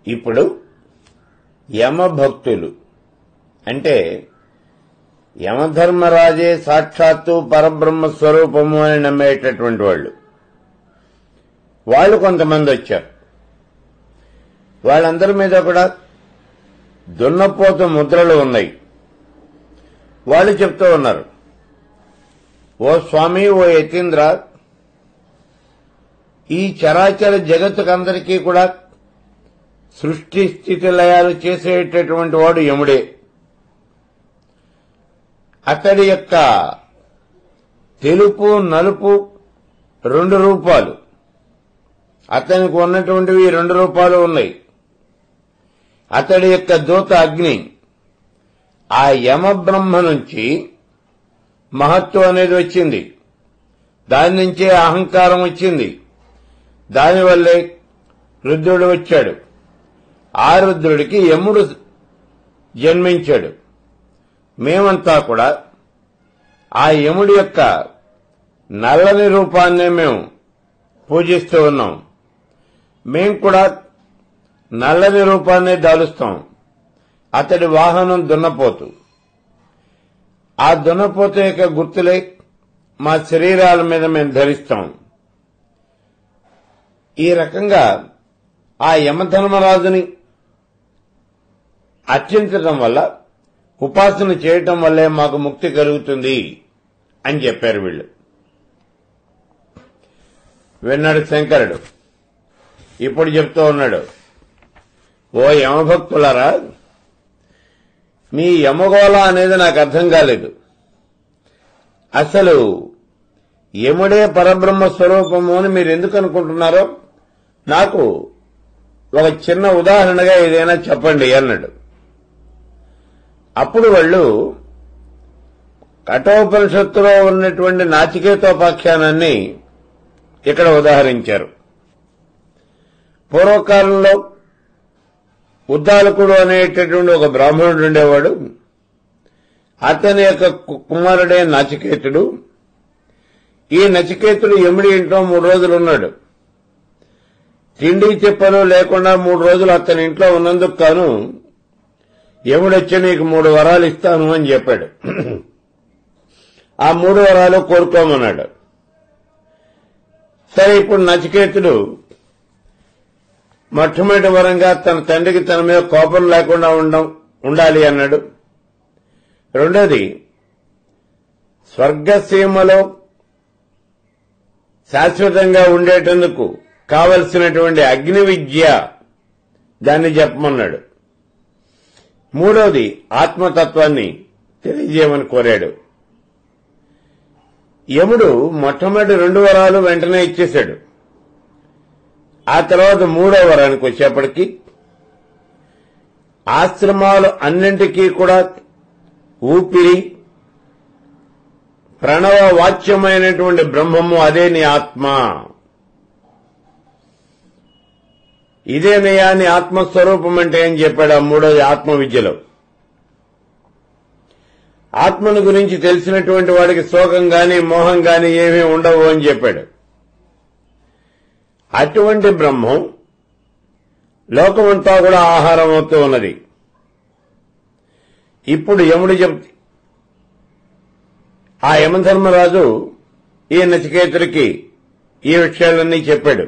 ఇప్పుడు యమభక్తులు అంటే యమధర్మరాజే సాక్షాత్తు పరబ్రహ్మ స్వరూపము అని నమ్మేటటువంటి వాళ్ళు వాళ్ళు కొంతమంది వచ్చారు వాళ్ళందరి మీద కూడా దున్నపోతు ముద్రలు ఉన్నాయి వాళ్ళు చెప్తూ ఉన్నారు ఓ స్వామి ఓ యతీంద్ర ఈ చరాచర జగత్తుకందరికీ కూడా సృష్టి స్థితి లయాలు చేసేటటువంటి వాడు యముడే అతడి యొక్క తెలుపు నలుపు రెండు రూపాలు అతనికి ఉన్నటువంటివి రెండు రూపాలు ఉన్నాయి అతడి యొక్క దూత అగ్ని ఆ యమ బ్రహ్మ నుంచి మహత్వం అనేది వచ్చింది దాని నుంచే అహంకారం వచ్చింది దానివల్లే రుద్రుడు వచ్చాడు ఆ రుద్రుడికి యముడు జన్మించాడు మేమంతా కూడా ఆ యముడి యొక్క నల్లని రూపాన్నే మేము పూజిస్తూ ఉన్నాం మేం కూడా నల్లని రూపాన్నే దాలుస్తాం అతడి వాహనం దున్నపోతు ఆ దున్నపోతు యొక్క గుర్తులే మా శరీరాల మీద మేము ధరిస్తాం ఈ రకంగా ఆ యమధర్మరాజుని అర్చించడం వల్ల ఉపాసన చేయటం వల్లే మాకు ముక్తి కలుగుతుంది అని చెప్పారు వీళ్ళు విన్నాడు శంకరుడు ఇప్పుడు చెప్తూ ఉన్నాడు ఓ యమభక్తులారా మీ యమగోళ అనేది నాకు అర్థం కాలేదు అసలు యముడే పరబ్రహ్మ స్వరూపము అని మీరు ఎందుకు అనుకుంటున్నారో నాకు ఒక చిన్న ఉదాహరణగా ఏదైనా చెప్పండి అన్నాడు అప్పుడు వాళ్ళు కఠోపనిషత్తులో ఉన్నటువంటి నాచికేతోపాఖ్యానాన్ని ఇక్కడ ఉదాహరించారు పూర్వకాలంలో ఉద్దాలకుడు అనేటటువంటి ఒక బ్రాహ్మణుడు ఉండేవాడు అతని యొక్క కు- కుమారుడే నచికేతుడు ఈ నచికేతుడు యముడి ఇంట్లో మూడు రోజులు ఉన్నాడు తిండి తిప్పలు లేకుండా మూడు రోజులు అతని ఇంట్లో ఉన్నందుకు కాను యముడొచ్చి నీకు మూడు వరాలు ఇస్తాను అని చెప్పాడు ఆ మూడు వరాలు కోరుకోమన్నాడు సరే ఇప్పుడు నచికేతుడు మొట్టమొదటి వరంగా తన తండ్రికి తన మీద కోపం లేకుండా ఉండం ఉండాలి అన్నాడు రెండోది స్వర్గసీమలో శాశ్వతంగా ఉండేటందుకు కావలసినటువంటి అగ్ని విద్య దాన్ని చెప్పమన్నాడు మూడవది ఆత్మతత్వాన్ని తెలియజేయమని కోరాడు యముడు మొట్టమొదటి రెండు వరాలు వెంటనే ఇచ్చేశాడు ఆ తర్వాత మూడో వరానికి వచ్చేప్పటికి ఆశ్రమాలు అన్నింటికీ కూడా ఊపిరి ప్రణవ వాచ్యమైనటువంటి బ్రహ్మము అదే నీ ఆత్మ ఇదేనయ్యా నీ ఆత్మస్వరూపం అంటే ఏం చెప్పాడు ఆ మూడోది ఆత్మ విద్యలో ఆత్మను గురించి తెలిసినటువంటి వాడికి శోకం గాని మోహం గాని ఏమీ ఉండవు అని చెప్పాడు అటువంటి బ్రహ్మం లోకమంతా కూడా ఆహారం అవుతూ ఉన్నది ఇప్పుడు యముడు చెప్ ఆ యమధర్మరాజు ఈ నచికేతుడికి ఈ విషయాలన్నీ చెప్పాడు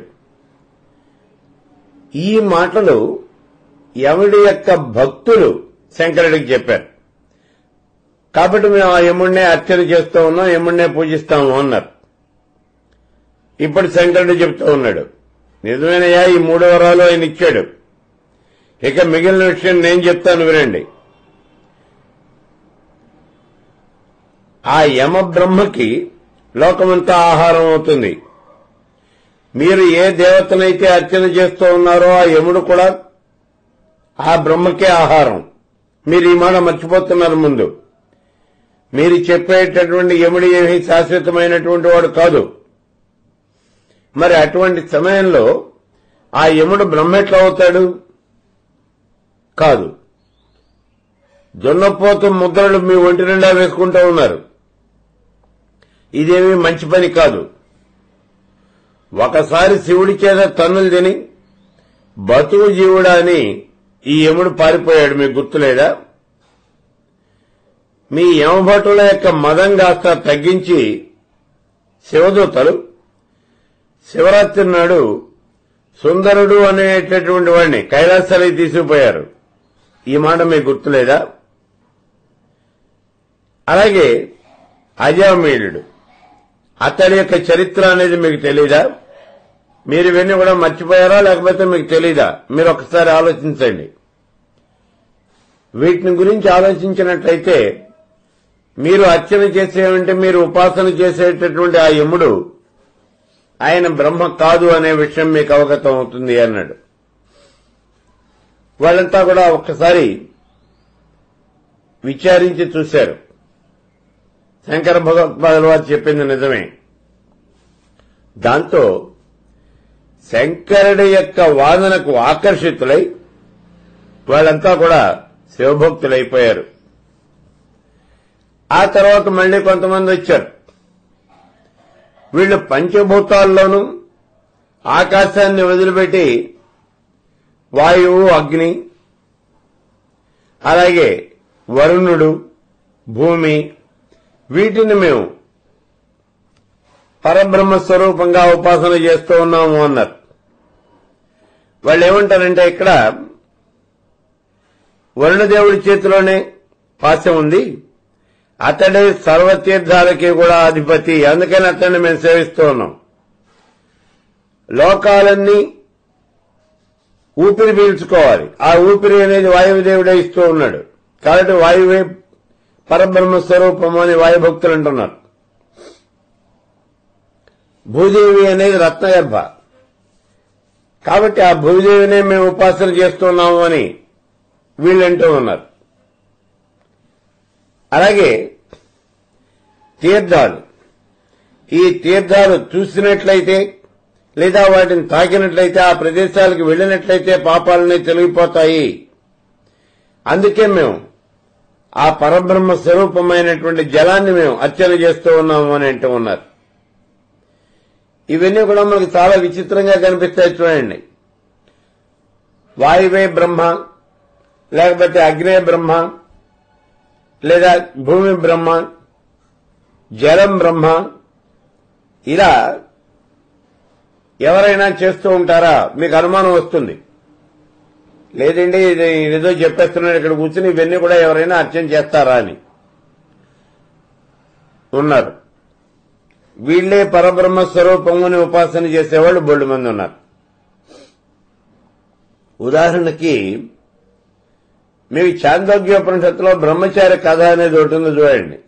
ఈ మాటలు యముడి యొక్క భక్తులు శంకరుడికి చెప్పారు కాబట్టి మేము ఆ యముడినే అర్చన చేస్తూ ఉన్నాం యముడినే పూజిస్తాము అన్నారు ఇప్పుడు శంకరుడు చెప్తూ ఉన్నాడు నిజమేనయ్యా ఈ మూడు వరాలు ఆయన ఇచ్చాడు ఇక మిగిలిన విషయం నేను చెప్తాను వినండి ఆ యమ బ్రహ్మకి లోకమంతా ఆహారం అవుతుంది మీరు ఏ దేవతనైతే అర్చన చేస్తూ ఉన్నారో ఆ యముడు కూడా ఆ బ్రహ్మకే ఆహారం మీరు ఈ మాట మర్చిపోతున్నారు ముందు మీరు చెప్పేటటువంటి యముడు ఏమీ శాశ్వతమైనటువంటి వాడు కాదు మరి అటువంటి సమయంలో ఆ యముడు బ్రహ్మ ఎట్లా అవుతాడు కాదు జొన్నపోతు ముద్రలు మీ ఒంటి నిండా వేసుకుంటూ ఉన్నారు ఇదేమీ మంచి పని కాదు ఒకసారి శివుడి చేత తన్నులు తిని బతుకు జీవుడా అని ఈ యముడు పారిపోయాడు మీకు గుర్తులేదా మీ యమభటుల యొక్క మదం కాస్త తగ్గించి శివదూతలు శివరాత్రి నాడు సుందరుడు అనేటటువంటి వాడిని కైలాసానికి తీసుకుపోయారు ఈ మాట మీకు గుర్తులేదా అలాగే అజామీయుడు అతడి యొక్క చరిత్ర అనేది మీకు తెలీదా మీరు ఇవన్నీ కూడా మర్చిపోయారా లేకపోతే మీకు తెలీదా మీరు ఒకసారి ఆలోచించండి వీటిని గురించి ఆలోచించినట్లయితే మీరు అర్చన చేసేవంటే మీరు ఉపాసన చేసేటటువంటి ఆ యముడు ఆయన బ్రహ్మ కాదు అనే విషయం మీకు అవగతం అవుతుంది అన్నాడు వాళ్ళంతా కూడా ఒక్కసారి విచారించి చూశారు శంకర భగవత్పాదుల వారు చెప్పింది నిజమే దాంతో శంకరుడి యొక్క వాదనకు ఆకర్షితులై వాళ్ళంతా కూడా శివభక్తులైపోయారు ఆ తర్వాత మళ్ళీ కొంతమంది వచ్చారు వీళ్ళు పంచభూతాల్లోనూ ఆకాశాన్ని వదిలిపెట్టి వాయువు అగ్ని అలాగే వరుణుడు భూమి వీటిని మేము పరబ్రహ్మ స్వరూపంగా ఉపాసన చేస్తూ ఉన్నాము అన్నారు వాళ్ళు ఏమంటారంటే ఇక్కడ వరుణదేవుడి చేతిలోనే పాశం ఉంది అతడే సర్వతీర్థాలకి కూడా అధిపతి అందుకని అతన్ని మేము సేవిస్తూ ఉన్నాం లోకాలన్నీ ఊపిరి పీల్చుకోవాలి ఆ ఊపిరి అనేది వాయుదేవుడే ఇస్తూ ఉన్నాడు కాబట్టి వాయువే పరబ్రహ్మ స్వరూపము అని వాయుభక్తులు అంటున్నారు భూదేవి అనేది రత్నగర్భ కాబట్టి ఆ భూదేవినే మేము ఉపాసన చేస్తున్నాము అని వీళ్ళంటూ ఉన్నారు అలాగే తీర్థాలు ఈ తీర్థాలు చూసినట్లయితే లేదా వాటిని తాకినట్లయితే ఆ ప్రదేశాలకు వెళ్ళినట్లయితే పాపాలన్నీ తొలగిపోతాయి అందుకే మేము ఆ పరబ్రహ్మ స్వరూపమైనటువంటి జలాన్ని మేము అర్చన చేస్తూ ఉన్నాము అని అంటూ ఉన్నారు ఇవన్నీ కూడా మనకు చాలా విచిత్రంగా కనిపిస్తాయి చూడండి వాయువే బ్రహ్మ లేకపోతే అగ్నే బ్రహ్మ లేదా భూమి బ్రహ్మ జలం బ్రహ్మ ఇలా ఎవరైనా చేస్తూ ఉంటారా మీకు అనుమానం వస్తుంది లేదండి ఇది ఏదో చెప్పేస్తున్నాడు ఇక్కడ కూర్చుని ఇవన్నీ కూడా ఎవరైనా అర్చన చేస్తారా అని ఉన్నారు వీళ్లే పరబ్రహ్మ స్వరూపముని ఉపాసన చేసేవాళ్ళు బోల్డు మంది ఉన్నారు ఉదాహరణకి మీకు చాందోగ్యోపనిషత్తులో బ్రహ్మచారి కథ అనేది ఒకటి ఉంది చూడండి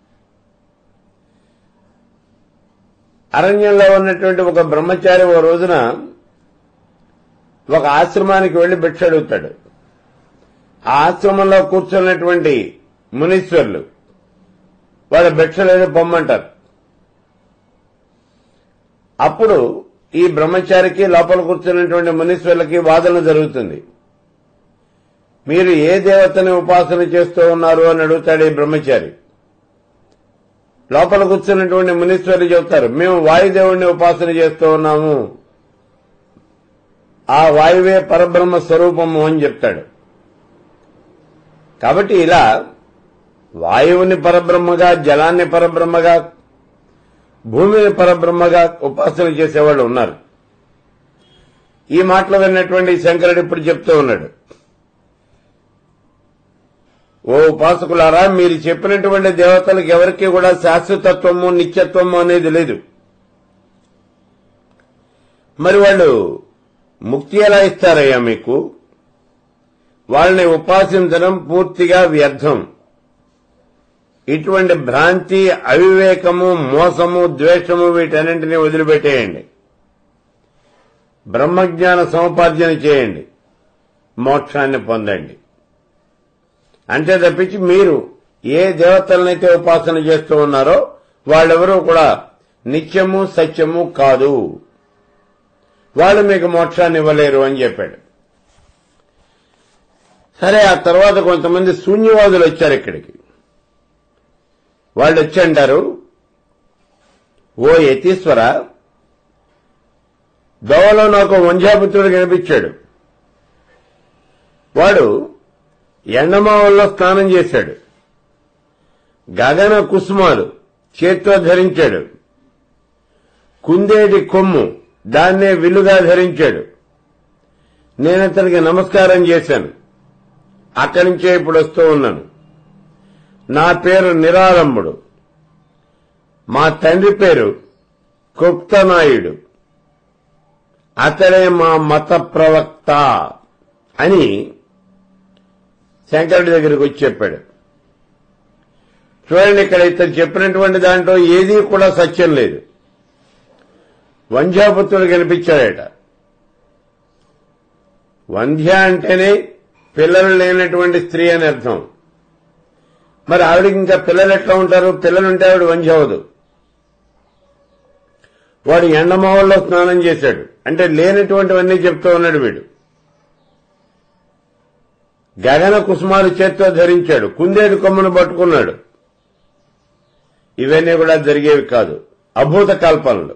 అరణ్యంలో ఉన్నటువంటి ఒక బ్రహ్మచారి ఓ రోజున ఒక ఆశ్రమానికి వెళ్లి భిక్ష అడుగుతాడు ఆ ఆశ్రమంలో కూర్చున్నటువంటి మునీశ్వర్లు వాళ్ళ భిక్ష లేదు పొమ్మంటారు అప్పుడు ఈ బ్రహ్మచారికి లోపల కూర్చున్నటువంటి మునీశ్వర్లకి వాదన జరుగుతుంది మీరు ఏ దేవతని ఉపాసన చేస్తూ ఉన్నారు అని అడుగుతాడు ఈ బ్రహ్మచారి లోపల కూర్చున్నటువంటి మునీశ్వర్లు చెబుతారు మేము వాయుదేవుడిని ఉపాసన చేస్తూ ఉన్నాము ఆ వాయువే పరబ్రహ్మ స్వరూపము అని చెప్తాడు కాబట్టి ఇలా వాయువుని పరబ్రహ్మగా జలాన్ని పరబ్రహ్మగా భూమిని పరబ్రహ్మగా ఉపాసన చేసేవాళ్ళు ఉన్నారు ఈ మాటలు విన్నటువంటి శంకరుడు ఇప్పుడు చెప్తూ ఉన్నాడు ఓ ఉపాసకులారా మీరు చెప్పినటువంటి దేవతలకు ఎవరికి కూడా శాశ్వతత్వము నిత్యత్వము అనేది లేదు మరి వాళ్ళు ముక్తి ఎలా ఇస్తారయ్యా మీకు వాళ్ళని ఉపాసించడం పూర్తిగా వ్యర్థం ఇటువంటి భ్రాంతి అవివేకము మోసము ద్వేషము వీటన్నింటినీ వదిలిపెట్టేయండి బ్రహ్మజ్ఞాన సముపార్జన చేయండి మోక్షాన్ని పొందండి అంతే తప్పించి మీరు ఏ దేవతలనైతే ఉపాసన చేస్తూ ఉన్నారో వాళ్ళెవరూ కూడా నిత్యము సత్యము కాదు వాళ్ళు మీకు మోక్షాన్ని ఇవ్వలేరు అని చెప్పాడు సరే ఆ తర్వాత కొంతమంది శూన్యవాదులు వచ్చారు ఇక్కడికి వాళ్ళు వచ్చి అంటారు ఓ యతీశ్వర దోవలో నాకు వంజాపుత్రుడు కనిపించాడు వాడు ఎండమావల్లో స్నానం చేశాడు గగన కుసుమాలు చేత్తో ధరించాడు కుందేటి కొమ్ము దాన్నే విల్లుగా ధరించాడు నేను అతనికి నమస్కారం చేశాను అక్కడి నుంచే ఇప్పుడు వస్తూ ఉన్నాను నా పేరు నిరాలంబుడు మా తండ్రి పేరు కుప్తనాయుడు అతడే మా మత ప్రవక్త అని శంకరుడి దగ్గరికి వచ్చి చెప్పాడు చూడండి ఇక్కడ ఇతను చెప్పినటువంటి దాంట్లో ఏదీ కూడా సత్యం లేదు వంధ్యాపుత్రుడు కనిపించాడట వంధ్య అంటేనే పిల్లలు లేనటువంటి స్త్రీ అని అర్థం మరి ఆవిడకి ఇంకా పిల్లలు ఎట్లా ఉంటారు పిల్లలుంటే ఆవిడ వంధ్య అవదు వాడు ఎండమావుల్లో స్నానం చేశాడు అంటే లేనటువంటివన్నీ చెప్తూ ఉన్నాడు వీడు గగన కుసుమాలు చేత్తో ధరించాడు కుందేడు కొమ్మను పట్టుకున్నాడు ఇవన్నీ కూడా జరిగేవి కాదు అభూత కల్పనలు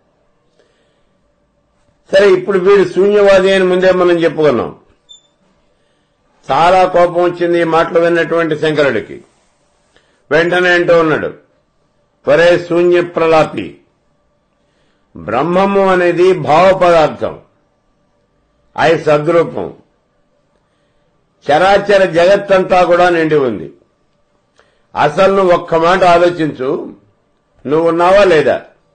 సరే ఇప్పుడు వీడు శూన్యవాది అని ముందే మనం చెప్పుకున్నాం చాలా కోపం వచ్చింది ఈ మాటలు విన్నటువంటి శంకరుడికి వెంటనే అంటూ ఉన్నాడు ఒరే శూన్య ప్రలాపి బ్రహ్మము అనేది భావ పదార్థం అయి సద్రూపం చరాచర జగత్తంతా కూడా నిండి ఉంది అసలు నువ్వు ఒక్క మాట ఆలోచించు నువ్వు ఉన్నావా లేదా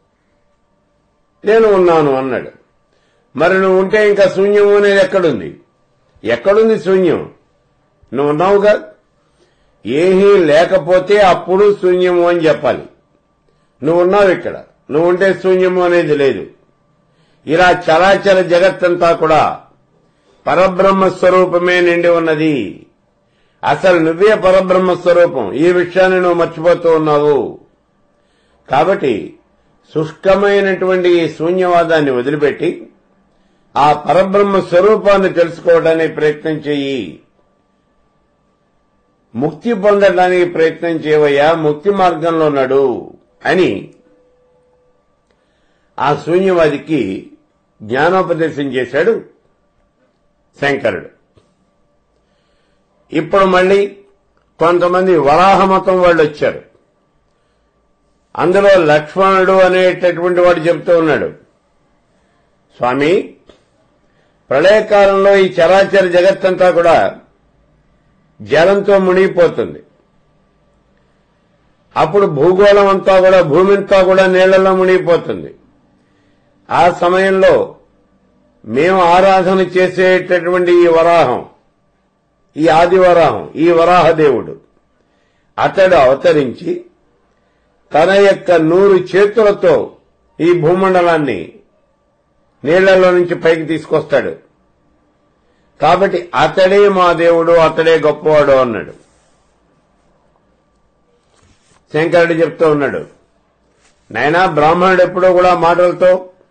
నేను ఉన్నాను అన్నాడు మరి నువ్వు ఉంటే ఇంకా శూన్యము అనేది ఎక్కడుంది ఎక్కడుంది శూన్యం నువ్వు ఉన్నావుగా ఏమీ లేకపోతే అప్పుడు శూన్యము అని చెప్పాలి నువ్వు ఉన్నావు ఇక్కడ నువ్వు ఉంటే శూన్యము అనేది లేదు ఇలా చరాచర జగత్తంతా కూడా పరబ్రహ్మ స్వరూపమే నిండి ఉన్నది అసలు నువ్వే పరబ్రహ్మ స్వరూపం ఈ విషయాన్ని నువ్వు మర్చిపోతూ ఉన్నావు కాబట్టి శుష్కమైనటువంటి ఈ శూన్యవాదాన్ని వదిలిపెట్టి ఆ పరబ్రహ్మ స్వరూపాన్ని తెలుసుకోవడానికి ప్రయత్నం చెయ్యి ముక్తి పొందడానికి ప్రయత్నం చేయవయ్యా ముక్తి మార్గంలో నడు అని ఆ శూన్యవాదికి జ్ఞానోపదేశం చేశాడు శంకరుడు ఇప్పుడు మళ్ళీ కొంతమంది వరాహ మతం వాళ్ళు వచ్చారు అందులో లక్ష్మణుడు అనేటటువంటి వాడు చెబుతూ ఉన్నాడు స్వామి ప్రళయకాలంలో ఈ చరాచర జగత్తంతా కూడా జలంతో మునిగిపోతుంది అప్పుడు భూగోళం అంతా కూడా భూమి అంతా కూడా నీళ్లలో మునిగిపోతుంది ఆ సమయంలో మేము ఆరాధన చేసేటటువంటి ఈ వరాహం ఈ ఆది వరాహం ఈ వరాహదేవుడు అతడు అవతరించి తన యొక్క నూరు చేతులతో ఈ భూమండలాన్ని నీళ్లలో నుంచి పైకి తీసుకొస్తాడు కాబట్టి అతడే మా దేవుడు అతడే గొప్పవాడు అన్నాడు శంకరుడు చెప్తూ ఉన్నాడు నైనా బ్రాహ్మణుడు ఎప్పుడూ కూడా మాటలతో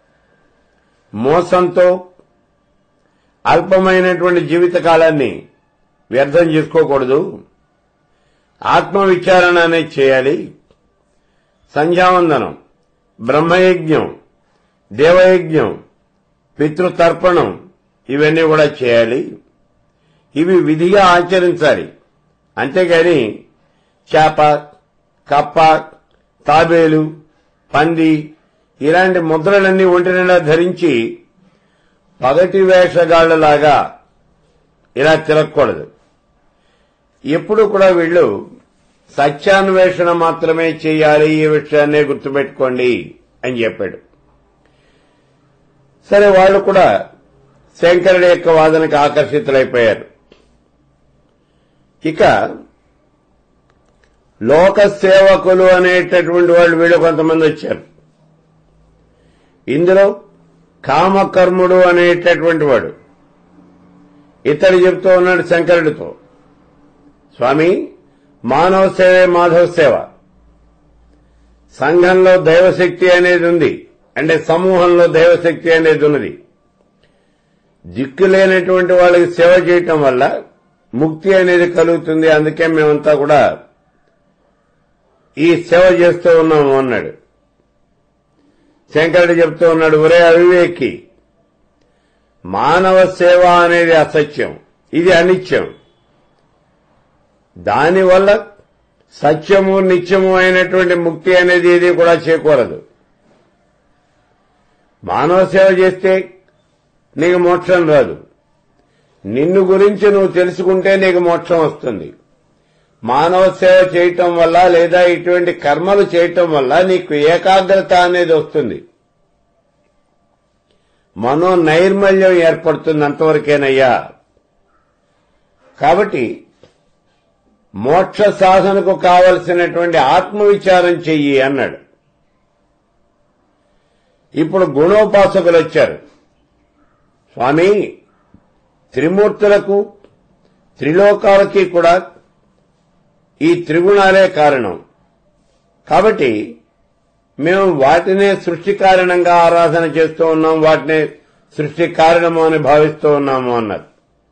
మోసంతో అల్పమైనటువంటి జీవిత కాలాన్ని వ్యర్థం చేసుకోకూడదు ఆత్మ విచారణ అనేది చేయాలి సంధ్యావందనం బ్రహ్మయజ్ఞం దేవయజ్ఞం పితృతర్పణం ఇవన్నీ కూడా చేయాలి ఇవి విధిగా ఆచరించాలి అంతేగాని చేప కప్ప తాబేలు పంది ఇలాంటి ముద్రలన్నీ ఒంటి నిండా ధరించి పగటి వేషగాళ్లలాగా ఇలా తిరగకూడదు ఎప్పుడు కూడా వీళ్ళు సత్యాన్వేషణ మాత్రమే చేయాలి ఈ విషయాన్నే గుర్తుపెట్టుకోండి అని చెప్పాడు సరే వాళ్ళు కూడా శంకరుడి యొక్క వాదనకు ఆకర్షితులైపోయారు ఇక లోక సేవకులు అనేటటువంటి వాళ్ళు వీళ్ళు కొంతమంది వచ్చారు ఇందులో కామకర్ముడు అనేటటువంటి వాడు ఇతడు చెప్తూ ఉన్నాడు శంకరుడితో స్వామి మానవ సేవే మాధవ సేవ సంఘంలో దైవశక్తి అనేది ఉంది అంటే సమూహంలో దైవశక్తి అనేది ఉన్నది దిక్కు లేనటువంటి వాళ్ళకి సేవ చేయటం వల్ల ముక్తి అనేది కలుగుతుంది అందుకే మేమంతా కూడా ఈ సేవ చేస్తూ ఉన్నాము అన్నాడు శంకరుడు చెప్తూ ఉన్నాడు ఒరే అవివేకి మానవ సేవ అనేది అసత్యం ఇది అనిత్యం దానివల్ల సత్యము నిత్యము అయినటువంటి ముక్తి అనేది ఇది కూడా చేకూరదు మానవ సేవ చేస్తే నీకు మోక్షం రాదు నిన్ను గురించి నువ్వు తెలుసుకుంటే నీకు మోక్షం వస్తుంది మానవ సేవ చేయటం వల్ల లేదా ఇటువంటి కర్మలు చేయటం వల్ల నీకు ఏకాగ్రత అనేది వస్తుంది మనో నైర్మల్యం ఏర్పడుతుంది అంతవరకేనయ్యా కాబట్టి మోక్ష సాధనకు కావలసినటువంటి ఆత్మవిచారం చెయ్యి అన్నాడు ఇప్పుడు గుణోపాసకులు వచ్చారు స్వామి త్రిమూర్తులకు త్రిలోకాలకి కూడా ఈ త్రిగుణాలే కారణం కాబట్టి మేము వాటినే సృష్టి కారణంగా ఆరాధన చేస్తూ ఉన్నాం వాటినే సృష్టి కారణము అని భావిస్తూ ఉన్నాము అన్నారు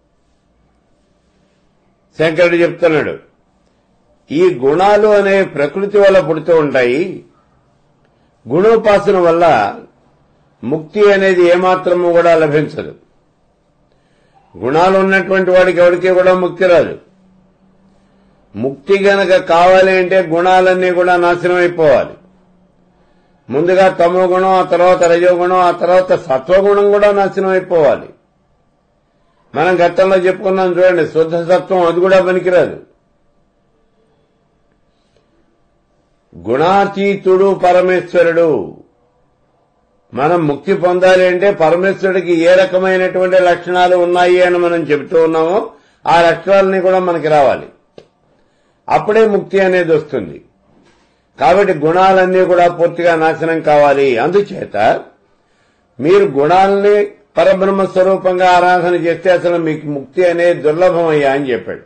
శంకరుడు చెప్తున్నాడు ఈ గుణాలు అనే ప్రకృతి వల్ల పుడుతూ ఉంటాయి గుణోపాసన వల్ల ముక్తి అనేది ఏమాత్రము కూడా లభించదు గుణాలు ఉన్నటువంటి వాడికి ఎవరికి కూడా ముక్తి రాదు ముక్తి గనక కావాలి అంటే గుణాలన్నీ కూడా నాశనం అయిపోవాలి ముందుగా తమో గుణం ఆ తర్వాత రజోగుణం ఆ తర్వాత సత్వగుణం కూడా నాశనం అయిపోవాలి మనం గతంలో చెప్పుకున్నాం చూడండి శుద్ధ సత్వం అది కూడా పనికిరాదు గుణాతీతుడు పరమేశ్వరుడు మనం ముక్తి పొందాలి అంటే పరమేశ్వరుడికి ఏ రకమైనటువంటి లక్షణాలు ఉన్నాయి అని మనం చెబుతూ ఉన్నామో ఆ లక్షణాలని కూడా మనకి రావాలి అప్పుడే ముక్తి అనేది వస్తుంది కాబట్టి గుణాలన్నీ కూడా పూర్తిగా నాశనం కావాలి అందుచేత మీరు గుణాలని పరబ్రహ్మ స్వరూపంగా ఆరాధన చేస్తే అసలు మీకు ముక్తి అనేది దుర్లభమయ్యా అని చెప్పాడు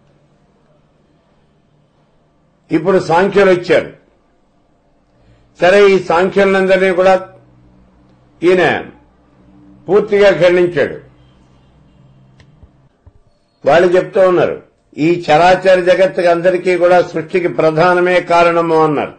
ఇప్పుడు సాంఖ్యులు వచ్చారు సరే ఈ సాంఖ్యులందరినీ కూడా ఈయన పూర్తిగా ఖండించాడు వాళ్ళు చెప్తూ ఉన్నారు ఈ చరాచర జగత్తుకి అందరికీ కూడా సృష్టికి ప్రధానమే కారణము అన్నారు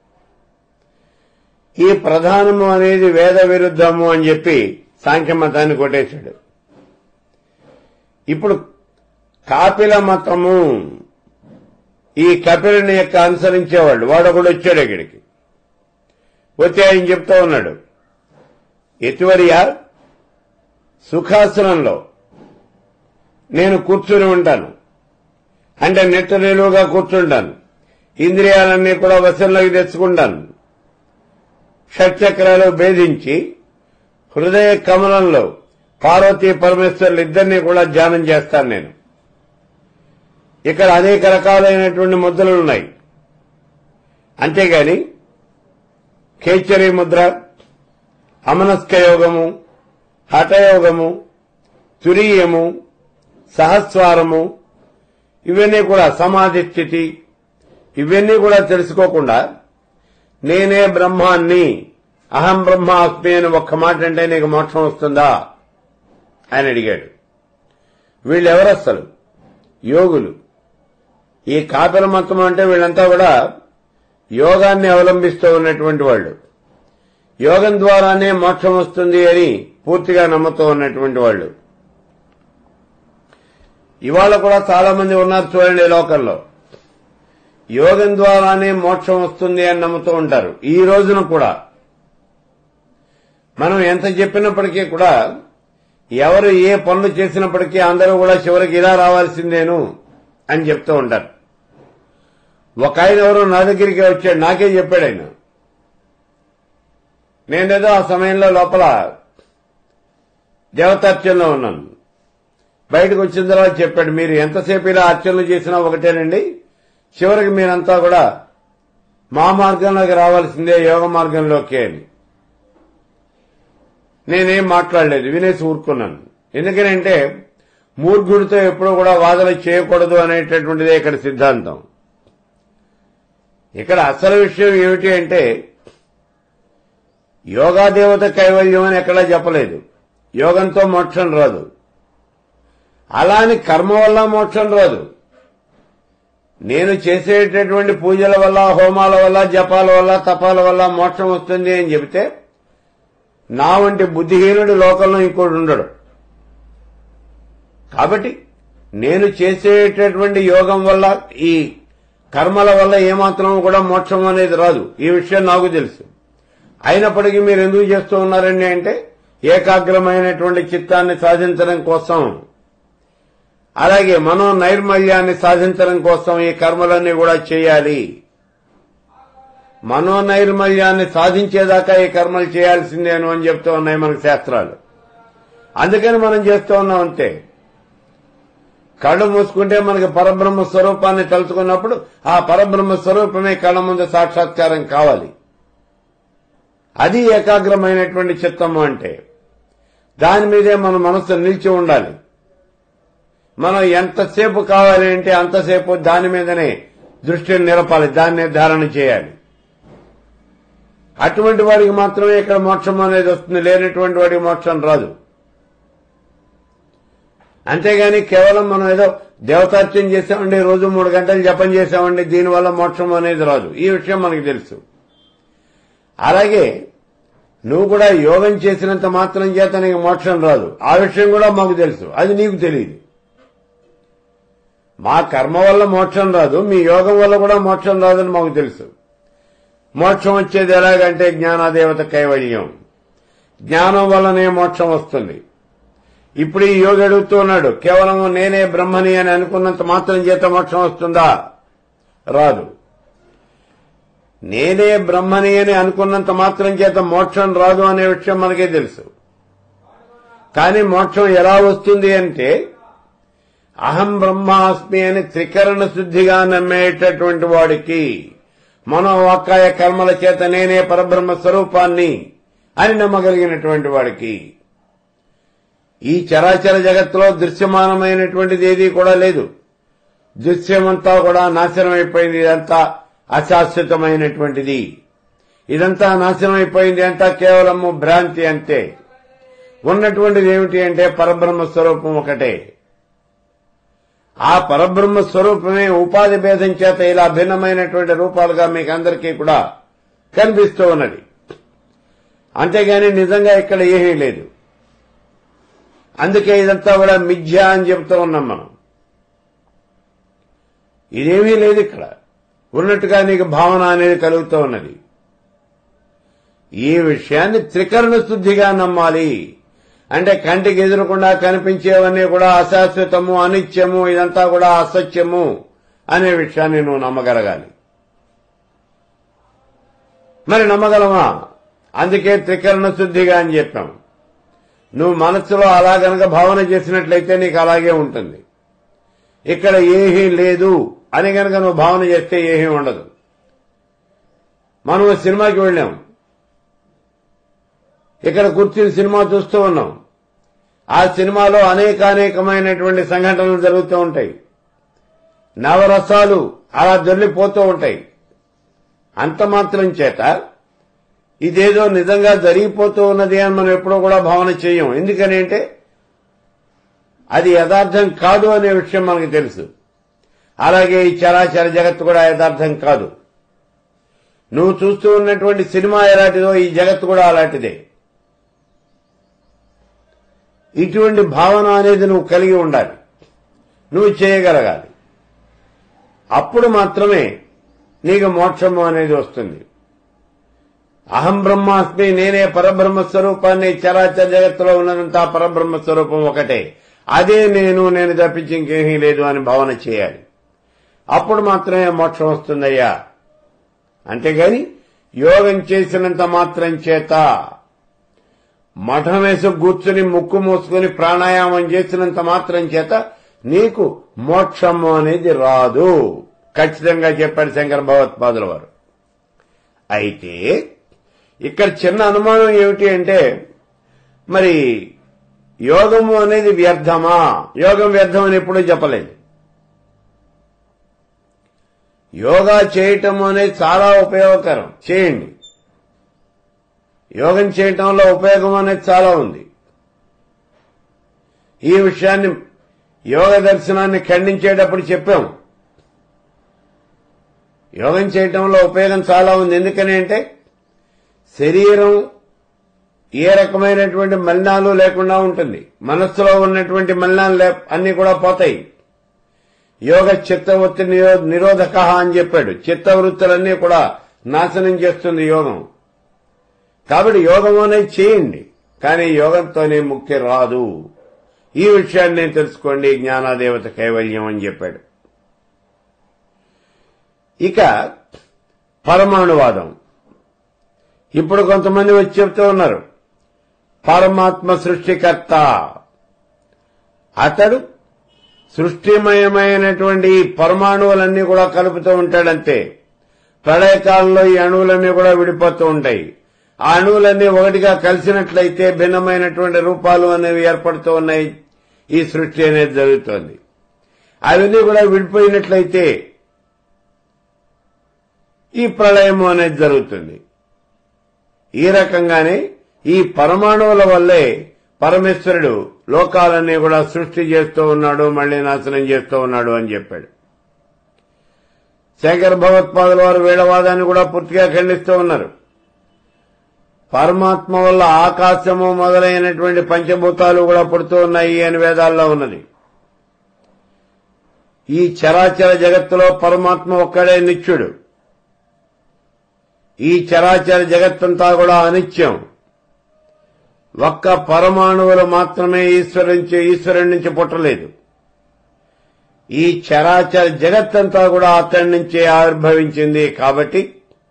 ఈ ప్రధానము అనేది వేద విరుద్ధము అని చెప్పి సాంఖ్య మతాన్ని కొట్టేశాడు ఇప్పుడు కాపిల మతము ఈ కపిలని యొక్క అనుసరించేవాళ్ళు వాడొకడు వచ్చాడు ఇక్కడికి వచ్చి ఆయన చెప్తా ఉన్నాడు ఎటువరియా సుఖాసనంలో నేను కూర్చుని ఉంటాను అంటే నెట్ట నిలువుగా కూర్చుంటాను ఇంద్రియాలన్నీ కూడా వశంలోకి తెచ్చుకుంటాను షట్చక్రాలు భేదించి హృదయ కమలంలో పార్వతీ పరమేశ్వరులు ఇద్దరినీ కూడా ధ్యానం చేస్తాను నేను ఇక్కడ అనేక రకాలైనటువంటి ముద్రలు ఉన్నాయి అంతేగాని కేచరి ముద్ర అమనస్క యోగము హఠయోగము తురీయము సహస్వారము ఇవన్నీ కూడా సమాధి స్థితి ఇవన్నీ కూడా తెలుసుకోకుండా నేనే బ్రహ్మాన్ని అహం బ్రహ్మాస్మి అని ఒక్క మాట అంటే నీకు మోక్షం వస్తుందా అని అడిగాడు వీళ్ళెవరు అసలు యోగులు ఈ కాపిల మతం అంటే వీళ్ళంతా కూడా యోగాన్ని అవలంబిస్తూ ఉన్నటువంటి వాళ్ళు యోగం ద్వారానే మోక్షం వస్తుంది అని పూర్తిగా నమ్ముతూ ఉన్నటువంటి వాళ్ళు ఇవాళ కూడా చాలా మంది ఉన్నారు చూడండి ఈ లోకంలో యోగం ద్వారానే మోక్షం వస్తుంది అని నమ్ముతూ ఉంటారు ఈ రోజున కూడా మనం ఎంత చెప్పినప్పటికీ కూడా ఎవరు ఏ పనులు చేసినప్పటికీ అందరూ కూడా చివరికి ఇలా రావాల్సిందేను అని చెప్తూ ఉంటారు ఒక ఆయన ఎవరు నా దగ్గరికి వచ్చాడు నాకే చెప్పాడు ఆయన నేనేదో ఆ సమయంలో లోపల దేవతార్చనలో ఉన్నాను బయటకు వచ్చిన తర్వాత చెప్పాడు మీరు ఎంతసేపు ఇలా అర్చనలు చేసినా ఒకటేనండి చివరికి మీరంతా కూడా మా మార్గంలోకి రావాల్సిందే యోగ మార్గంలోకి అని నేనేం మాట్లాడలేదు వినేసి ఊరుకున్నాను ఎందుకనంటే మూర్ఖుడితో ఎప్పుడూ కూడా వాదన చేయకూడదు అనేటటువంటిదే ఇక్కడ సిద్ధాంతం ఇక్కడ అసలు విషయం ఏమిటి అంటే యోగాదేవత కైవల్యం అని ఎక్కడా చెప్పలేదు యోగంతో మోక్షం రాదు అలా అని కర్మ వల్ల మోక్షం రాదు నేను చేసేటటువంటి పూజల వల్ల హోమాల వల్ల జపాల వల్ల తపాల వల్ల మోక్షం వస్తుంది అని చెబితే నా వంటి బుద్ధిహీనుడు లోకంలో ఇంకోటి ఉండడు కాబట్టి నేను చేసేటటువంటి యోగం వల్ల ఈ కర్మల వల్ల ఏమాత్రం కూడా మోక్షం అనేది రాదు ఈ విషయం నాకు తెలుసు అయినప్పటికీ మీరు ఎందుకు చేస్తూ ఉన్నారండి అంటే ఏకాగ్రమైనటువంటి చిత్తాన్ని సాధించడం కోసం అలాగే మనో నైర్మల్యాన్ని సాధించడం కోసం ఈ కర్మలన్నీ కూడా చేయాలి మనో నైర్మల్యాన్ని సాధించేదాకా ఈ కర్మలు చేయాల్సిందేను అని చెప్తూ ఉన్నాయి మనకు శాస్త్రాలు అందుకని మనం చేస్తూ ఉన్నాం అంతే కళ్ళు మూసుకుంటే మనకి పరబ్రహ్మ స్వరూపాన్ని తలుచుకున్నప్పుడు ఆ పరబ్రహ్మ స్వరూపమే కళ్ళ ముందు సాక్షాత్కారం కావాలి అది ఏకాగ్రమైనటువంటి చిత్తము అంటే దాని మీదే మన మనసు నిలిచి ఉండాలి మనం ఎంతసేపు కావాలి అంటే అంతసేపు దాని మీదనే దృష్టిని నిలపాలి దాన్నే ధారణ చేయాలి అటువంటి వాడికి మాత్రమే ఇక్కడ మోక్షం అనేది వస్తుంది లేనటువంటి వాడికి మోక్షం రాదు అంతేగాని కేవలం మనం ఏదో దేవతార్చన చేసామండి రోజు మూడు గంటలు జపం చేసామండి దీనివల్ల మోక్షం అనేది రాదు ఈ విషయం మనకు తెలుసు అలాగే నువ్వు కూడా యోగం చేసినంత మాత్రం చేత నీకు మోక్షం రాదు ఆ విషయం కూడా మాకు తెలుసు అది నీకు తెలియదు మా కర్మ వల్ల మోక్షం రాదు మీ యోగం వల్ల కూడా మోక్షం రాదని మాకు తెలుసు మోక్షం వచ్చేది ఎలాగంటే జ్ఞానాదేవత కైవల్యం జ్ఞానం వల్లనే మోక్షం వస్తుంది ఇప్పుడు ఈ యోగి అడుగుతూ ఉన్నాడు కేవలం నేనే బ్రహ్మని అని అనుకున్నంత మాత్రం చేత మోక్షం వస్తుందా రాదు నేనే బ్రహ్మని అని అనుకున్నంత మాత్రం చేత మోక్షం రాదు అనే విషయం మనకే తెలుసు కానీ మోక్షం ఎలా వస్తుంది అంటే అహం బ్రహ్మాస్మి అని త్రికరణ శుద్ధిగా నమ్మేటటువంటి వాడికి మనోవాకాయ కర్మల చేత నేనే పరబ్రహ్మ స్వరూపాన్ని అని నమ్మగలిగినటువంటి వాడికి ఈ చరాచర జగత్తులో దృశ్యమానమైనటువంటిది ఏదీ కూడా లేదు దృశ్యమంతా కూడా నాశనం అయిపోయింది ఇదంతా అశాశ్వతమైనటువంటిది ఇదంతా నాశనం అయిపోయింది అంతా కేవలము భ్రాంతి అంతే ఉన్నటువంటిది ఏమిటి అంటే పరబ్రహ్మ స్వరూపం ఒకటే ఆ పరబ్రహ్మ స్వరూపమే ఉపాధి భేదం చేత ఇలా భిన్నమైనటువంటి రూపాలుగా మీకు అందరికీ కూడా కనిపిస్తూ ఉన్నది అంతేగాని నిజంగా ఇక్కడ ఏమీ లేదు అందుకే ఇదంతా కూడా మిథ్య అని చెప్తూ ఉన్నాం మనం ఇదేమీ లేదు ఇక్కడ ఉన్నట్టుగా నీకు భావన అనేది కలుగుతూ ఉన్నది ఈ విషయాన్ని త్రికరణ శుద్ధిగా నమ్మాలి అంటే కంటికి ఎదురకుండా కనిపించేవన్నీ కూడా అశాశ్వతము అనిత్యము ఇదంతా కూడా అసత్యము అనే విషయాన్ని నువ్వు నమ్మగలగాలి మరి నమ్మగలమా అందుకే త్రికరణ శుద్ధిగా అని చెప్పాం నువ్వు మనస్సులో అలా గనక భావన చేసినట్లయితే నీకు అలాగే ఉంటుంది ఇక్కడ ఏమీ లేదు అని గనక నువ్వు భావన చేస్తే ఏమీ ఉండదు మనం సినిమాకి వెళ్ళాం ఇక్కడ కూర్చుని సినిమా చూస్తూ ఉన్నాం ఆ సినిమాలో అనేకానేకమైనటువంటి సంఘటనలు జరుగుతూ ఉంటాయి నవరసాలు అలా దొర్లిపోతూ ఉంటాయి అంత మాత్రం చేత ఇదేదో నిజంగా జరిగిపోతూ ఉన్నది అని మనం ఎప్పుడూ కూడా భావన చేయం ఎందుకని అంటే అది యథార్థం కాదు అనే విషయం మనకు తెలుసు అలాగే ఈ చరాచర జగత్తు కూడా యథార్థం కాదు నువ్వు చూస్తూ ఉన్నటువంటి సినిమా ఎలాంటిదో ఈ జగత్తు కూడా అలాంటిదే ఇటువంటి భావన అనేది నువ్వు కలిగి ఉండాలి నువ్వు చేయగలగాలి అప్పుడు మాత్రమే నీకు మోక్షము అనేది వస్తుంది అహం బ్రహ్మాస్మి నేనే పరబ్రహ్మ స్వరూపాన్ని చరాచర జగత్తులో ఉన్నదంతా పరబ్రహ్మ స్వరూపం ఒకటే అదే నేను నేను తప్పించి ఇంకేమీ లేదు అని భావన చేయాలి అప్పుడు మాత్రమే మోక్షం వస్తుందయ్యా అంతేగాని యోగం చేసినంత మాత్రం చేత మఠం వేసి కూర్చుని ముక్కు మూసుకుని ప్రాణాయామం చేసినంత మాత్రం చేత నీకు మోక్షము అనేది రాదు ఖచ్చితంగా చెప్పాడు శంకర భగవత్పాదుల వారు అయితే ఇక్కడ చిన్న అనుమానం ఏమిటి అంటే మరి యోగము అనేది వ్యర్థమా యోగం వ్యర్థం అని ఎప్పుడూ చెప్పలేదు యోగా చేయటం అనేది చాలా ఉపయోగకరం చేయండి యోగం చేయటంలో ఉపయోగం అనేది చాలా ఉంది ఈ విషయాన్ని యోగ దర్శనాన్ని ఖండించేటప్పుడు చెప్పాం యోగం చేయటంలో ఉపయోగం చాలా ఉంది ఎందుకని అంటే శరీరం ఏ రకమైనటువంటి మలినాలు లేకుండా ఉంటుంది మనస్సులో ఉన్నటువంటి మలినాలు అన్ని కూడా పోతాయి యోగ చిత్తవృత్తి నిరో- నిరోధక అని చెప్పాడు చిత్తవృత్తులన్నీ కూడా నాశనం చేస్తుంది యోగం కాబట్టి యోగం అనేది చేయండి కానీ యోగంతోనే ముక్తి రాదు ఈ విషయాన్ని తెలుసుకోండి జ్ఞానాదేవత కైవల్యం అని చెప్పాడు ఇక పరమాణువాదం ఇప్పుడు కొంతమంది వచ్చి చెప్తూ ఉన్నారు పరమాత్మ సృష్టికర్త అతడు సృష్టిమయమైనటువంటి ఈ పరమాణువులన్నీ కూడా కలుపుతూ ఉంటాడంతే ప్రళయకాలంలో ఈ అణువులన్నీ కూడా విడిపోతూ ఉంటాయి ఆ అణువులన్నీ ఒకటిగా కలిసినట్లయితే భిన్నమైనటువంటి రూపాలు అనేవి ఏర్పడుతూ ఉన్నాయి ఈ సృష్టి అనేది జరుగుతోంది అవన్నీ కూడా విడిపోయినట్లయితే ఈ ప్రళయము అనేది జరుగుతుంది ఈ రకంగానే ఈ పరమాణువుల వల్లే పరమేశ్వరుడు లోకాలన్నీ కూడా సృష్టి చేస్తూ ఉన్నాడు మళ్లీ నాశనం చేస్తూ ఉన్నాడు అని చెప్పాడు శంకర భగవత్పాదుల వారు వేళవాదాన్ని కూడా పూర్తిగా ఖండిస్తూ ఉన్నారు పరమాత్మ వల్ల ఆకాశము మొదలైనటువంటి పంచభూతాలు కూడా పుడుతూ ఉన్నాయి అని వేదాల్లో ఉన్నది ఈ చరాచర జగత్తులో పరమాత్మ ఒక్కడే నిత్యుడు ఈ చరాచర జగత్తంతా కూడా అనిత్యం ఒక్క పరమాణువులు మాత్రమే ఈశ్వరు నుంచి ఈశ్వరుడి నుంచి పుట్టలేదు ఈ చరాచర జగత్తంతా కూడా అతడి నుంచే ఆవిర్భవించింది కాబట్టి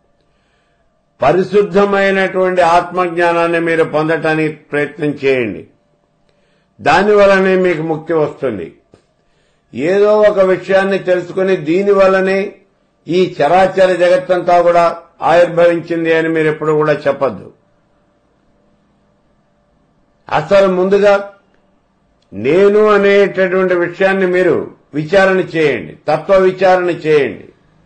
పరిశుద్ధమైనటువంటి ఆత్మజ్ఞానాన్ని మీరు పొందటానికి ప్రయత్నం చేయండి దానివల్లనే మీకు ముక్తి వస్తుంది ఏదో ఒక విషయాన్ని తెలుసుకుని దీని వల్లనే ఈ చరాచర జగత్తంతా కూడా ఆవిర్భవించింది అని మీరు ఎప్పుడు కూడా చెప్పద్దు అసలు ముందుగా నేను అనేటటువంటి విషయాన్ని మీరు విచారణ చేయండి తత్వ విచారణ చేయండి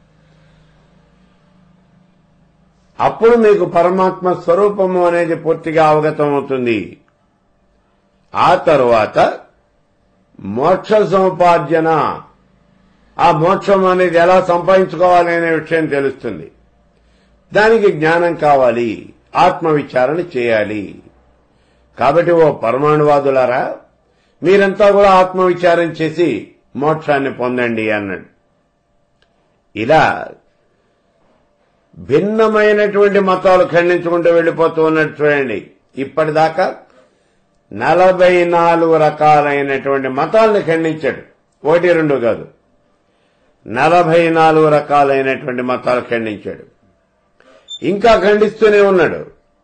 అప్పుడు మీకు పరమాత్మ స్వరూపము అనేది పూర్తిగా అవగతం అవుతుంది ఆ తరువాత మోక్ష సముపార్జన ఆ మోక్షం అనేది ఎలా సంపాదించుకోవాలి అనే విషయం తెలుస్తుంది దానికి జ్ఞానం కావాలి ఆత్మ విచారణ చేయాలి కాబట్టి ఓ పరమాణువాదులారా మీరంతా కూడా ఆత్మ విచారం చేసి మోక్షాన్ని పొందండి అన్నాడు ఇలా భిన్నమైనటువంటి మతాలు ఖండించుకుంటూ వెళ్లిపోతూ ఉన్నట్టు చూడండి ఇప్పటిదాకా నలభై నాలుగు రకాలైనటువంటి మతాలను ఖండించాడు ఒకటి రెండు కాదు నలభై నాలుగు రకాలైనటువంటి మతాలు ఖండించాడు ఇంకా ఖండిస్తూనే ఉన్నాడు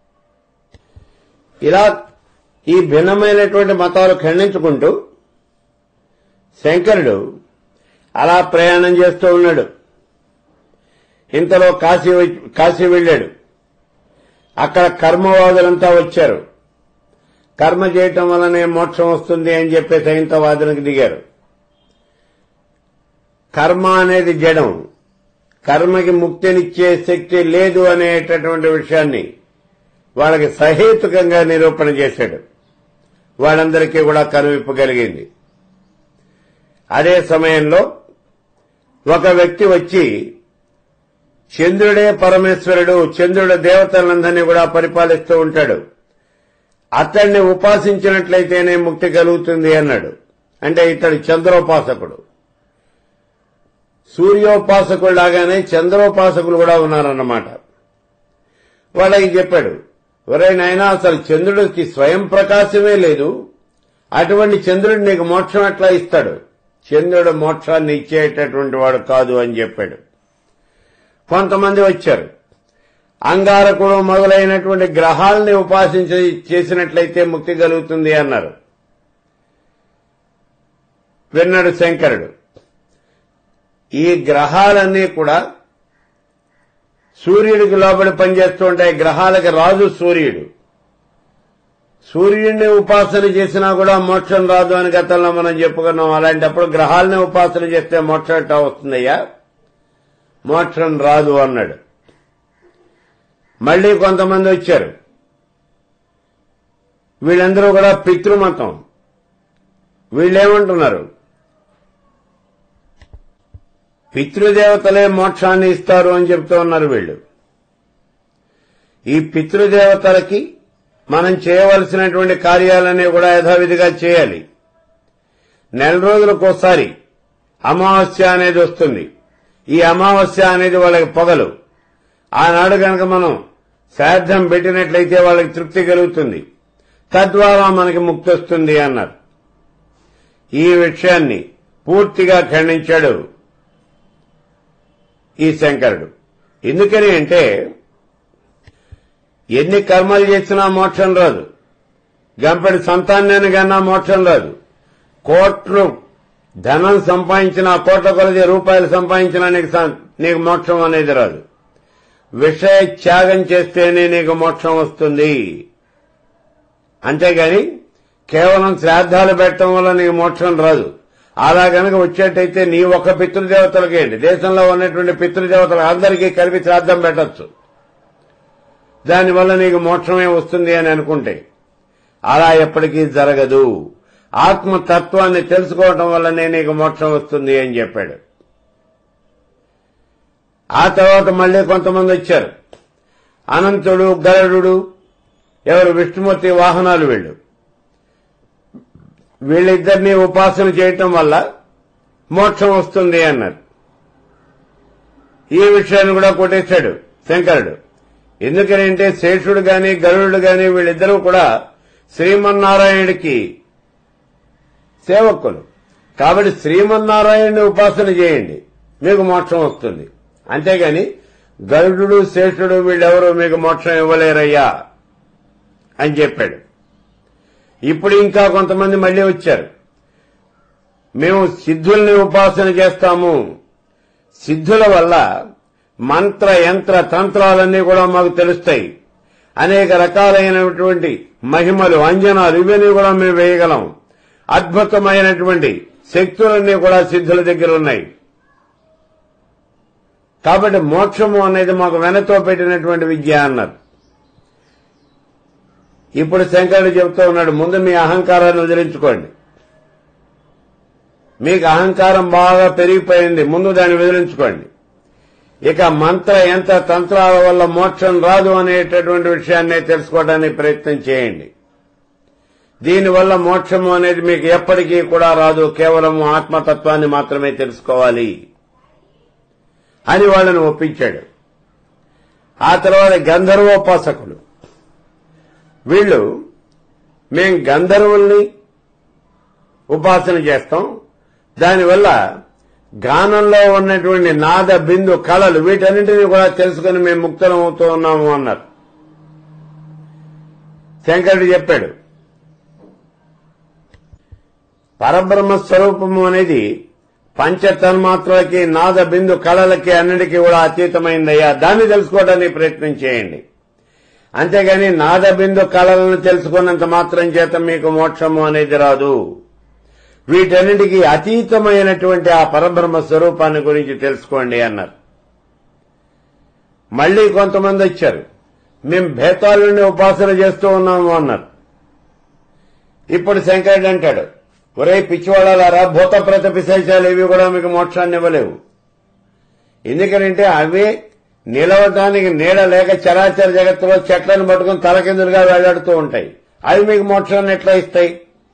ఇలా ఈ భిన్నమైనటువంటి మతాలు ఖండించుకుంటూ శంకరుడు అలా ప్రయాణం చేస్తూ ఉన్నాడు ఇంతలో కాశీ వచ్చి- కాశీ వెళ్ళాడు అక్కడ కర్మవాదులంతా వచ్చారు కర్మ చేయటం వల్లనే మోక్షం వస్తుంది అని చెప్పి సైంతవాదులకు దిగారు కర్మ అనేది జడం కర్మకి ముక్తినిచ్చే శక్తి లేదు అనేటటువంటి విషయాన్ని వాళ్ళకి సహేతుకంగా నిరూపణ చేశాడు వాళ్ళందరికీ కూడా కనువిప్పు కలిగింది అదే సమయంలో ఒక వ్యక్తి వచ్చి చంద్రుడే పరమేశ్వరుడు చంద్రుడు దేవతలందరినీ కూడా పరిపాలిస్తూ ఉంటాడు అతన్ని ఉపాసించినట్లయితేనే ముక్తి కలుగుతుంది అన్నాడు అంటే ఇతడు చంద్రోపాసకుడు సూర్యోపాసకుడు లాగానే చంద్రోపాసకులు కూడా ఉన్నారన్నమాట వాళ్ళకి చెప్పాడు ఒరే నాయనా అసలు చంద్రుడికి స్వయం ప్రకాశమే లేదు అటువంటి చంద్రుడు నీకు మోక్షం ఎట్లా ఇస్తాడు చంద్రుడు మోక్షాన్ని ఇచ్చేటటువంటి వాడు కాదు అని చెప్పాడు కొంతమంది వచ్చారు అంగారకుడు మొదలైనటువంటి గ్రహాలని ఉపాసించి చేసినట్లయితే ముక్తి కలుగుతుంది అన్నారు విన్నాడు శంకరుడు ఈ గ్రహాలన్నీ కూడా సూర్యుడికి లోబడి పనిచేస్తూ ఉంటాయి గ్రహాలకి రాజు సూర్యుడు సూర్యుడిని ఉపాసన చేసినా కూడా మోక్షం రాదు అని గతంలో మనం చెప్పుకున్నాం అలాంటప్పుడు గ్రహాలని ఉపాసన చేస్తే మోక్షం ఎట్టా వస్తుందయ్యా మోక్షం రాదు అన్నాడు మళ్లీ కొంతమంది వచ్చారు వీళ్ళందరూ కూడా పితృమతం వీళ్ళేమంటున్నారు పితృదేవతలే మోక్షాన్ని ఇస్తారు అని చెప్తూ ఉన్నారు వీళ్ళు ఈ పితృదేవతలకి మనం చేయవలసినటువంటి కార్యాలన్నీ కూడా యథావిధిగా చేయాలి నెల రోజులకోసారి అమావాస్య అనేది వస్తుంది ఈ అమావాస్య అనేది వాళ్ళకి పొగలు ఆనాడు కనుక మనం శ్రాద్ధం పెట్టినట్లయితే వాళ్ళకి తృప్తి కలుగుతుంది తద్వారా మనకి ముక్తి వస్తుంది అన్నారు ఈ విషయాన్ని పూర్తిగా ఖండించాడు ఈ శంకరుడు ఎందుకని అంటే ఎన్ని కర్మలు చేసినా మోక్షం రాదు గంపెడి సంతానాన్ని కన్నా మోక్షం రాదు కోట్లు ధనం సంపాదించిన కోట్ల కొలది రూపాయలు సంపాదించినా నీకు సం- నీకు మోక్షం అనేది రాదు విషయ త్యాగం చేస్తేనే నీకు మోక్షం వస్తుంది అంతేగాని కేవలం శ్రాద్ధాలు పెట్టడం వల్ల నీకు మోక్షం రాదు అలా గనక వచ్చేటైతే నీ ఒక్క పితృదేవతలకేంటి దేశంలో ఉన్నటువంటి పితృదేవతలు అందరికీ కలిపి శ్రాద్ధం పెట్టచ్చు దానివల్ల నీకు మోక్షమే వస్తుంది అని అనుకుంటే అలా ఎప్పటికీ జరగదు ఆత్మతత్వాన్ని తెలుసుకోవటం వల్లనే నీకు మోక్షం వస్తుంది అని చెప్పాడు ఆ తర్వాత మళ్ళీ కొంతమంది వచ్చారు అనంతుడు గరుడు ఎవరు విష్ణుమూర్తి వాహనాలు వీళ్ళు వీళ్ళిద్దరినీ ఉపాసన చేయటం వల్ల మోక్షం వస్తుంది అన్నారు ఈ విషయాన్ని కూడా కొట్టేశాడు శంకరుడు ఎందుకనంటే శేషుడు గాని గరుడు గాని వీళ్ళిద్దరూ కూడా శ్రీమన్నారాయణుడికి సేవకులు కాబట్టి శ్రీమన్నారాయణుని ఉపాసన చేయండి మీకు మోక్షం వస్తుంది అంతేగాని గరుడు శేషుడు వీళ్ళెవరూ మీకు మోక్షం ఇవ్వలేరయ్యా అని చెప్పాడు ఇప్పుడు ఇంకా కొంతమంది మళ్ళీ వచ్చారు మేము సిద్ధుల్ని ఉపాసన చేస్తాము సిద్ధుల వల్ల మంత్ర యంత్ర తంత్రాలన్నీ కూడా మాకు తెలుస్తాయి అనేక రకాలైనటువంటి మహిమలు అంజనాలు ఇవన్నీ కూడా మేము వేయగలం అద్భుతమైనటువంటి శక్తులన్నీ కూడా సిద్ధుల దగ్గర ఉన్నాయి కాబట్టి మోక్షము అనేది మాకు వెనతో పెట్టినటువంటి విద్య అన్నారు ఇప్పుడు శంకరుడు చెబుతూ ఉన్నాడు ముందు మీ అహంకారాన్ని వదిలించుకోండి మీకు అహంకారం బాగా పెరిగిపోయింది ముందు దాన్ని వదిలించుకోండి ఇక మంత్ర యంత్ర తంత్రాల వల్ల మోక్షం రాదు అనేటటువంటి విషయాన్ని తెలుసుకోవడానికి ప్రయత్నం చేయండి దీనివల్ల మోక్షము అనేది మీకు ఎప్పటికీ కూడా రాదు కేవలం ఆత్మతత్వాన్ని మాత్రమే తెలుసుకోవాలి అని వాళ్ళని ఒప్పించాడు ఆ తర్వాత గంధర్వోపాసకులు వీళ్ళు మేం గంధర్వుల్ని ఉపాసన చేస్తాం దానివల్ల గానంలో ఉన్నటువంటి నాద బిందు కళలు వీటన్నింటినీ కూడా తెలుసుకుని మేము ముక్తలం అవుతూ ఉన్నాము అన్నారు శంకరుడు చెప్పాడు పరబ్రహ్మ స్వరూపము అనేది పంచ తన్మాత్రలకి నాద బిందు కళలకి అన్నిటికీ కూడా అతీతమైందయ్యా దాన్ని తెలుసుకోవడానికి ప్రయత్నం చేయండి అంతేగాని నాద బిందు కళలను తెలుసుకున్నంత మాత్రం చేత మీకు మోక్షము అనేది రాదు వీటన్నిటికీ అతీతమైనటువంటి ఆ పరబ్రహ్మ స్వరూపాన్ని గురించి తెలుసుకోండి అన్నారు మళ్లీ కొంతమంది వచ్చారు మేం భేతాలని ఉపాసన చేస్తూ ఉన్నాము అన్నారు ఇప్పుడు శంకరుడు అంటాడు ఒరే పిచ్చివాళ్ళారా భూత ప్రత పిశాచాలు ఇవి కూడా మీకు మోక్షాన్ని ఇవ్వలేవు ఎందుకంటే అవే నిలవటానికి నీడ లేక చరాచర జగత్తులో చెట్లను పట్టుకుని తలకిందులుగా వెళ్లాడుతూ ఉంటాయి అవి మీకు మోక్షాన్ని ఎట్లా ఇస్తాయి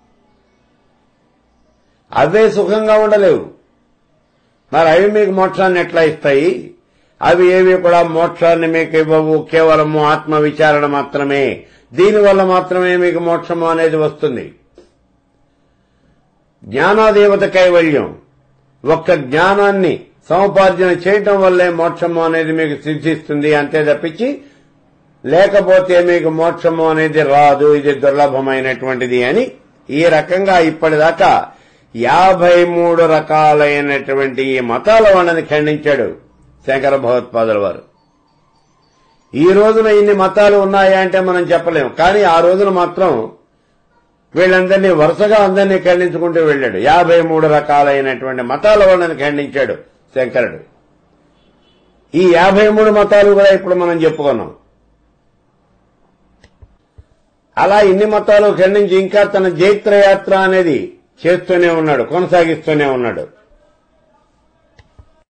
అవే సుఖంగా ఉండలేవు మరి అవి మీకు మోక్షాన్ని ఎట్లా ఇస్తాయి అవి ఏవి కూడా మోక్షాన్ని మీకు ఇవ్వవు కేవలము ఆత్మ విచారణ మాత్రమే దీనివల్ల మాత్రమే మీకు మోక్షము అనేది వస్తుంది జ్ఞానాదేవత కైవల్యం ఒక్క జ్ఞానాన్ని సముపార్జన చేయటం వల్లే మోక్షము అనేది మీకు సిద్ధిస్తుంది అంతే తప్పించి లేకపోతే మీకు మోక్షము అనేది రాదు ఇది దుర్లభమైనటువంటిది అని ఈ రకంగా ఇప్పటిదాకా యాభై మూడు రకాలైనటువంటి ఈ మతాల వాళ్ళని ఖండించాడు శంకర భగవత్పాదుల వారు ఈ రోజున ఇన్ని మతాలు ఉన్నాయా అంటే మనం చెప్పలేం కానీ ఆ రోజున మాత్రం వీళ్ళందరినీ వరుసగా అందరినీ ఖండించుకుంటూ వెళ్ళాడు యాభై మూడు రకాలైనటువంటి మతాల వాళ్ళని ఖండించాడు శంకరుడు ఈ యాభై మూడు మతాలు కూడా ఇప్పుడు మనం చెప్పుకున్నాం అలా ఇన్ని మతాలు ఖండించి ఇంకా తన జైత్రయాత్ర అనేది చేస్తూనే ఉన్నాడు కొనసాగిస్తూనే ఉన్నాడు